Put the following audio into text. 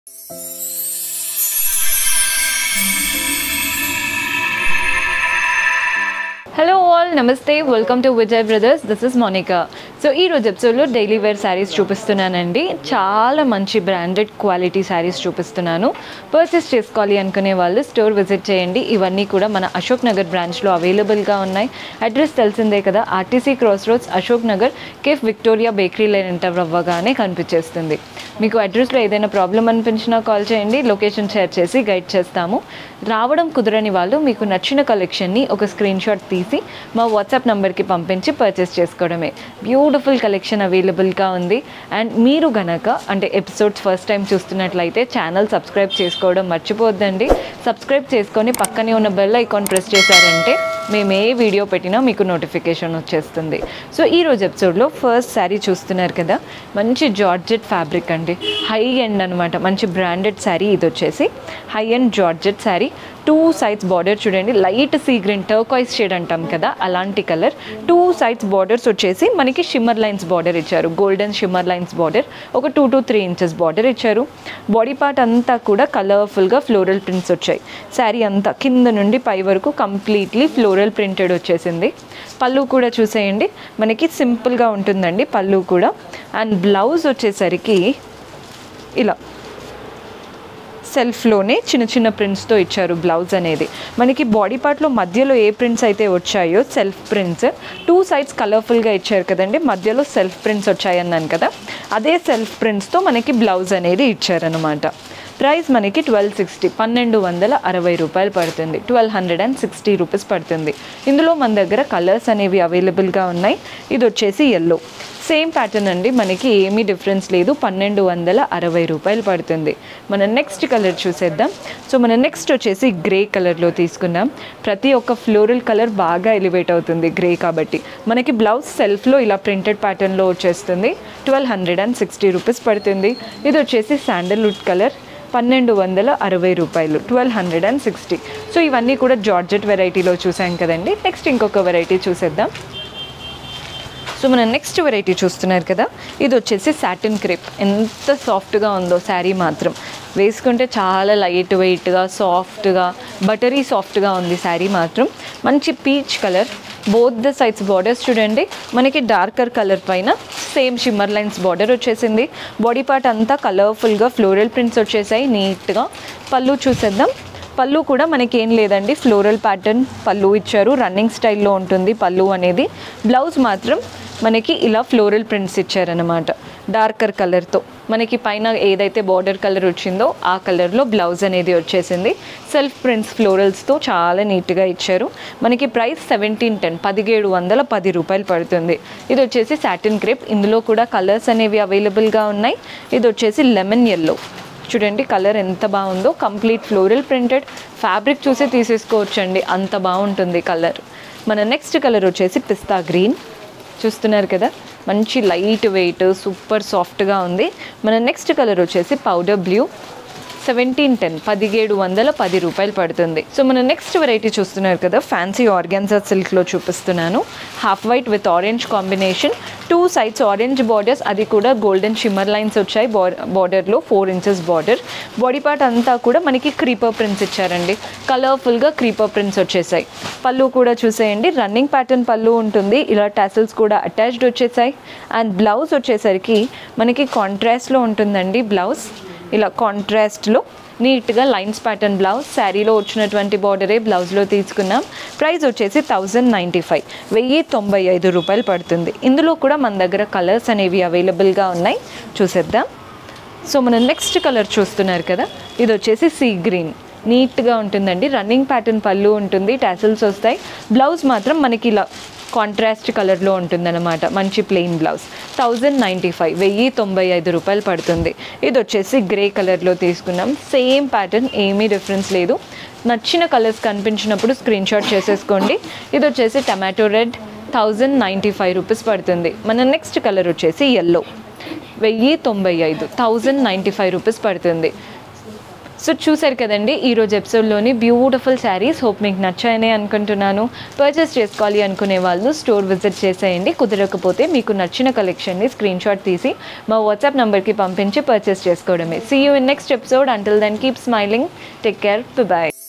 hello all నమస్తే welcome to Vijay brothers this is Monica so ఈ రోజు ఎపిసోడ్లో డైలీ వేర్ శారీస్ చూపిస్తున్నానండి చాలా మంచి బ్రాండెడ్ క్వాలిటీ శారీస్ చూపిస్తున్నాను పర్చేస్ చేసుకోవాలి అనుకునే వాళ్ళు స్టోర్ విజిట్ చేయండి ఇవన్నీ కూడా మన అశోక్ నగర్ బ్రాంచ్లో అవైలబుల్గా ఉన్నాయి అడ్రస్ తెలిసిందే కదా RTC cross roads Ashok Nagar cafe Victoria bakery line enter అవ్వగానే కనిపించేస్తుంది మీకు అడ్రస్లో ఏదైనా ప్రాబ్లం అనిపించినా కాల్ చేయండి లొకేషన్ షేర్ చేసి గైడ్ చేస్తాము రావడం కుదరని వాళ్ళు మీకు నచ్చిన కలెక్షన్ని ఒక స్క్రీన్ షాట్ తీసి మా వాట్సాప్ నెంబర్కి పంపించి పర్చేస్ చేసుకోవడమే బ్యూటిఫుల్ కలెక్షన్ అవైలబుల్గా ఉంది అండ్ మీరు గనక అంటే ఎపిసోడ్స్ ఫస్ట్ టైం చూస్తున్నట్లయితే ఛానల్ సబ్స్క్రైబ్ చేసుకోవడం మర్చిపోద్దండి సబ్స్క్రైబ్ చేసుకొని పక్కనే ఉన్న బెల్ ఐకాన్ ప్రెస్ చేశారంటే మేము ఏ వీడియో పెట్టినా మీకు నోటిఫికేషన్ వచ్చేస్తుంది సో ఈ రోజు ఎపిసోడ్లో ఫస్ట్ శారీ చూస్తున్నారు కదా మంచి జార్జెట్ ఫ్యాబ్రిక్ అండి హై ఎండ్ అనమాట మంచి బ్రాండెడ్ శారీ ఇది వచ్చేసి high end georgette sari two sides border చూడండి light sea green turquoise shade అంటాం కదా అలాంటి కలర్ టూ సైడ్స్ బార్డర్స్ వచ్చేసి మనకి షిమ్మర్ లైన్స్ బార్డర్ ఇచ్చారు గోల్డెన్ షిమ్మర్ లైన్స్ బార్డర్ ఒక two to three inches border ఇచ్చారు బాడీ పార్ట్ అంతా కూడా కలర్ఫుల్గా ఫ్లోరల్ ప్రింట్స్ వచ్చాయి శారీ అంతా కింద నుండి పై వరకు కంప్లీట్లీ ఫ్లోరల్ ప్రింటెడ్ వచ్చేసింది పళ్ళు కూడా చూసేయండి మనకి సింపుల్గా ఉంటుందండి పళ్ళు కూడా అండ్ బ్లౌజ్ వచ్చేసరికి ఇలా సెల్ఫ్లోనే చిన్న చిన్న ప్రింట్స్తో ఇచ్చారు బ్లౌజ్ అనేది మనకి బాడీ పార్ట్లో మధ్యలో ఏ ప్రింట్స్ అయితే వచ్చాయో సెల్ఫ్ ప్రింట్స్ టూ సైడ్స్ కలర్ఫుల్గా ఇచ్చారు కదండి మధ్యలో సెల్ఫ్ ప్రింట్స్ వచ్చాయన్నాను కదా అదే సెల్ఫ్ ప్రింట్స్తో మనకి బ్లౌజ్ అనేది ఇచ్చారనమాట ప్రైస్ మనకి ట్వెల్వ్ సిక్స్టీ పన్నెండు వందల అరవై రూపాయలు పడుతుంది twelve hundred and sixty rupees పడుతుంది ఇందులో మన దగ్గర కలర్స్ అనేవి అవైలబుల్గా ఉన్నాయి ఇది వచ్చేసి ఎల్లో సేమ్ ప్యాటర్న్ అండి మనకి ఏమీ డిఫరెన్స్ లేదు పన్నెండు వందల అరవై రూపాయలు పడుతుంది మన నెక్స్ట్ కలర్ చూసేద్దాం సో మన నెక్స్ట్ వచ్చేసి గ్రే కలర్లో తీసుకున్నాం ప్రతి ఒక్క ఫ్లోరల్ కలర్ బాగా ఎలివేట్ అవుతుంది గ్రే కాబట్టి మనకి బ్లౌజ్ సెల్ఫ్లో ఇలా ప్రింటెడ్ ప్యాటర్న్లో వచ్చేస్తుంది twelve hundred and sixty rupees పడుతుంది ఇది వచ్చేసి శాండల్వుడ్ కలర్ పన్నెండు వందల అరవై రూపాయలు twelve hundred and sixty so ఇవన్నీ కూడా జార్జెట్ వెరైటీలో చూసాం కదండి నెక్స్ట్ ఇంకొక వెరైటీ చూసేద్దాం సో మనం నెక్స్ట్ వెరైటీ చూస్తున్నారు కదా ఇది వచ్చేసి సాటిన్ క్రేప్ ఎంత సాఫ్ట్గా ఉందో శారీ మాత్రం వేసుకుంటే చాలా లైట్ వెయిట్గా సాఫ్ట్గా బటరీ సాఫ్ట్గా ఉంది శారీ మాత్రం మంచి peach colour both the sides borders చూడండి మనకి డార్కర్ కలర్ పైన సేమ్ షిమ్మర్ లైన్స్ బార్డర్ వచ్చేసింది బాడీ పార్ట్ అంతా కలర్ఫుల్గా ఫ్లోరల్ ప్రింట్స్ వచ్చేసాయి నీట్గా పళ్ళు చూసేద్దాం పళ్ళు కూడా మనకి ఏం లేదండి ఫ్లోరల్ ప్యాటర్న్ పళ్ళు ఇచ్చారు రన్నింగ్ స్టైల్లో ఉంటుంది పళ్ళు అనేది బ్లౌజ్ మాత్రం మనకి ఇలా ఫ్లోరల్ ప్రింట్స్ ఇచ్చారనమాట డార్కర్ కలర్తో మనకి పైన ఏదైతే బార్డర్ కలర్ వచ్చిందో ఆ కలర్లో బ్లౌజ్ అనేది వచ్చేసింది సెల్ఫ్ ప్రింట్స్ ఫ్లోరల్స్తో చాలా నీట్గా ఇచ్చారు మనకి ప్రైస్ సెవెంటీన్ టెన్ పదిహేడు వందల పది రూపాయలు పడుతుంది ఇది వచ్చేసి సాటిన్ క్రేప్ ఇందులో కూడా కలర్స్ అనేవి అవైలబుల్గా ఉన్నాయి ఇది వచ్చేసి లెమన్ ఎల్లో చూడండి కలర్ ఎంత బాగుందో కంప్లీట్ ఫ్లోరల్ ప్రింటెడ్ ఫ్యాబ్రిక్ చూసి తీసేసుకోవచ్చండి అంత బాగుంటుంది కలర్ మన నెక్స్ట్ కలర్ వచ్చేసి పిస్తా గ్రీన్ చూస్తున్నారు కదా మంచి లైట్ వెయిట్ సూపర్ సాఫ్ట్గా ఉంది మన నెక్స్ట్ కలర్ వచ్చేసి పౌడర్ బ్లూ సెవెంటీన్ టెన్ పదిహేడు వందల పది రూపాయలు పడుతుంది సో మన నెక్స్ట్ వెరైటీ చూస్తున్నారు కదా ఫ్యాన్సీ ఆర్గాన్జా సిల్క్లో చూపిస్తున్నాను half white with orange combination two sides orange borders అది కూడా గోల్డెన్ షిమ్మర్ లైన్స్ వచ్చాయి బార్డర్లో four inches border body part అంతా కూడా మనకి క్రీపర్ ప్రింట్స్ ఇచ్చారండి కలర్ఫుల్గా క్రీపర్ ప్రింట్స్ వచ్చేసాయి పళ్ళు కూడా చూసేయండి రన్నింగ్ ప్యాటర్న్ పళ్ళు ఉంటుంది ఇలా టాసిల్స్ కూడా అటాచ్డ్ వచ్చేసాయి అండ్ బ్లౌజ్ వచ్చేసరికి మనకి కాంట్రాస్ట్లో ఉంటుందండి బ్లౌజ్ ఇలా కాంట్రాస్ట్లో నీట్గా లైన్స్ ప్యాటర్న్ బ్లౌజ్ శారీలో వచ్చినటువంటి బార్డరే బ్లౌజ్లో తీసుకున్నాం ప్రైస్ వచ్చేసి థౌజండ్ నైంటీ ఫైవ్ వెయ్యి తొంభై ఐదు రూపాయలు పడుతుంది ఇందులో కూడా మన దగ్గర కలర్స్ అనేవి అవైలబుల్గా ఉన్నాయి చూసేద్దాం సో మనం నెక్స్ట్ కలర్ చూస్తున్నారు కదా ఇది వచ్చేసి సీ గ్రీన్ నీట్గా ఉంటుందండి రన్నింగ్ ప్యాటర్న్ పళ్ళు ఉంటుంది టాసిల్స్ వస్తాయి బ్లౌజ్ మాత్రం మనకి ఇలా కాంట్రాస్ట్ కలర్లో ఉంటుందన్నమాట మంచి plain blouse thousand ninety five వెయ్యి తొంభై ఐదు రూపాయలు పడుతుంది ఇది వచ్చేసి గ్రే కలర్లో తీసుకున్నాం సేమ్ ప్యాటర్న్ ఏమీ డిఫరెన్స్ లేదు నచ్చిన కలర్స్ కనిపించినప్పుడు స్క్రీన్ షాట్ చేసేసుకోండి ఇది వచ్చేసి tomato red thousand ninety five rupees పడుతుంది మన నెక్స్ట్ కలర్ వచ్చేసి ఎల్లో వెయ్యి తొంభై ఐదు థౌజండ్ నైంటీ ఫైవ్ రూపీస్ పడుతుంది సో చూసారు కదండి ఈరోజు ఎపిసోడ్లోని బ్యూటిఫుల్ శారీస్ హోప్ మీకు నచ్చాయని అనుకుంటున్నాను పర్చేస్ చేసుకోవాలి అనుకునే వాళ్ళు స్టోర్ విజిట్ చేసేయండి కుదరకపోతే మీకు నచ్చిన కలెక్షన్ని స్క్రీన్ షాట్ తీసి మా వాట్సాప్ నెంబర్కి పంపించి పర్చేస్ చేసుకోవడమే see you in next episode until then keep smiling take care bye